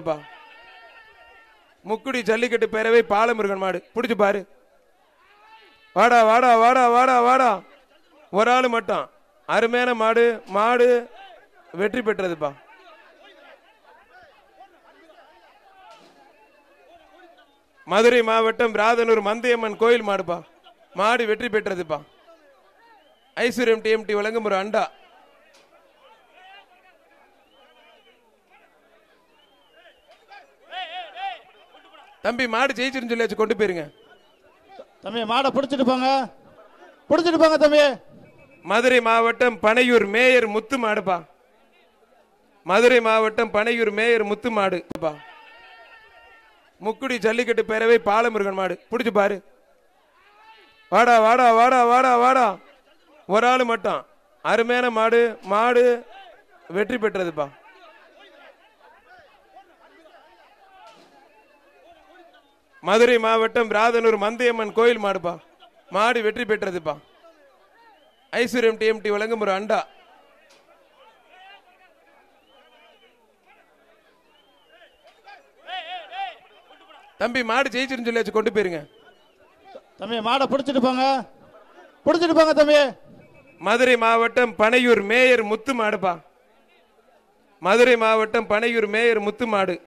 பா. முக்குடி ஜல்லிக்கட்டு பேரவை பாலமுருகன் மாடு பிடிச்சு பாரு வாடா வாடா வாடா வாடா வாடா ஒரு ஆள் மட்டும் அருமையான மாடு மாடு வெற்றி பெற்றதுப்பா மதுரை மாவட்டம் ராதனூர் மந்தையம்மன் கோயில் மாடுப்பா மாடு வெற்றி பெற்றதுப்பா ஐஸ்வர்யம் டிஎம்டி வழங்கும் ஒரு அண்டா தம்பி மாடு ஜெயிச்சிருன்னு சொல்லியாச்சு கொண்டு போயிருங்க தம்பி மாடை பிடிச்சிட்டு போங்க பிடிச்சிட்டு போங்க தம்பி மதுரை மாவட்டம் பனையூர் மேயர் முத்து மாடுப்பா மதுரை மாவட்டம் பனையூர் மேயர் முத்து மாடுப்பா முக்குடி ஜல்லிக்கட்டு பேரவை பாலமுருகன் மாடு பிடிச்சு பாரு வாடா வாடா வாடா வாடா வாடா ஒரு ஆள் மட்டும் அருமையான மாடு மாடு வெற்றி பெற்றதுப்பா மதுரை மாவட்டம் ராதனூர் மந்தையம்மன் கோயில் மாடுப்பா மாடு வெற்றி பெற்றதுப்பா ஐஸ்வர்யம் டிஎம்டி வழங்கும் ஒரு அண்டா தம்பி மாடு ஜெயிச்சிருன்னு சொல்லியாச்சு கொண்டு போயிருங்க தம்பி மாடை பிடிச்சிட்டு போங்க பிடிச்சிட்டு போங்க தம்பி மதுரை மாவட்டம் பனையூர் மேயர் முத்து மாடுப்பா மதுரை மாவட்டம் பனையூர் மேயர் முத்து மாடு